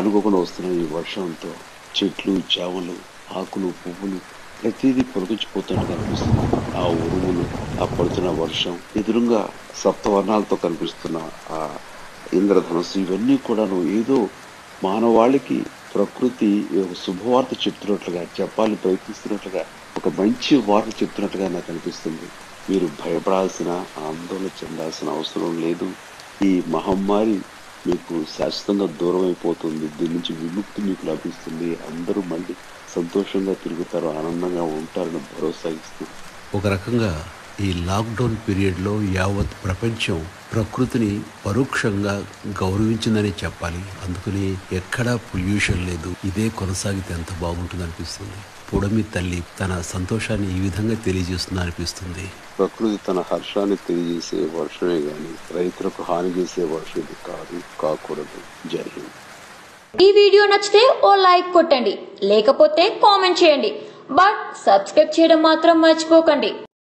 అనుకోకుండా వస్తున్న ఈ వర్షంతో చెట్లు చేమలు ఆకులు పువ్వులు ప్రతిదీ పొలగించిపోతున్నట్టు కనిపిస్తుంది ఆ ఉరుములు ఆ పడుతున్న వర్షం ఎదురుగా సప్తవర్ణాలతో కనిపిస్తున్న ఆ ఇంద్రధనుస్సు ఇవన్నీ కూడాను ఏదో మానవాళికి ప్రకృతి ఒక శుభవార్త చెప్తున్నట్లుగా చెప్పాలని ప్రయత్నిస్తున్నట్లుగా ఒక మంచి వార్త చెప్తున్నట్టుగా నాకు అనిపిస్తుంది మీరు భయపడాల్సిన ఆందోళన చెందాల్సిన అవసరం లేదు ఈ మహమ్మారి మీకు శాశ్వతంగా దూరం అయిపోతుంది దీని నుంచి విముక్తి మీకు లభిస్తుంది అందరూ మళ్ళీ సంతోషంగా తిరుగుతారు ఆనందంగా ఉంటారని భరోసా ఇస్తుంది ఒక రకంగా ఈ లాక్డౌన్ పీరియడ్లో యావత్ ప్రపంచం ప్రకృతిని పరోక్షంగా గౌరవించిందని చెప్పాలి అందుకని ఎక్కడా పొల్యూషన్ లేదు ఇదే కొనసాగితే ఎంత బాగుంటుంది అనిపిస్తుంది పుడమి తల్లి తన సంతోషాన్ని ఈ విధంగా తెలియజేస్తుంది అనిపిస్తుంది ప్రకృతి తన హర్షాన్ని తెలియజేసే వర్షమే గాని రైతులకు హాని చేసే వర్షం ఇది కాదు కాకూడదు జై హింద్ ఈ వీడియో నచ్చితే ఓ లైక్ కొట్టండి లేకపోతే కామెంట్ చేయండి బట్ సబ్స్క్రైబ్ చేయడం మాత్రం మర్చిపోకండి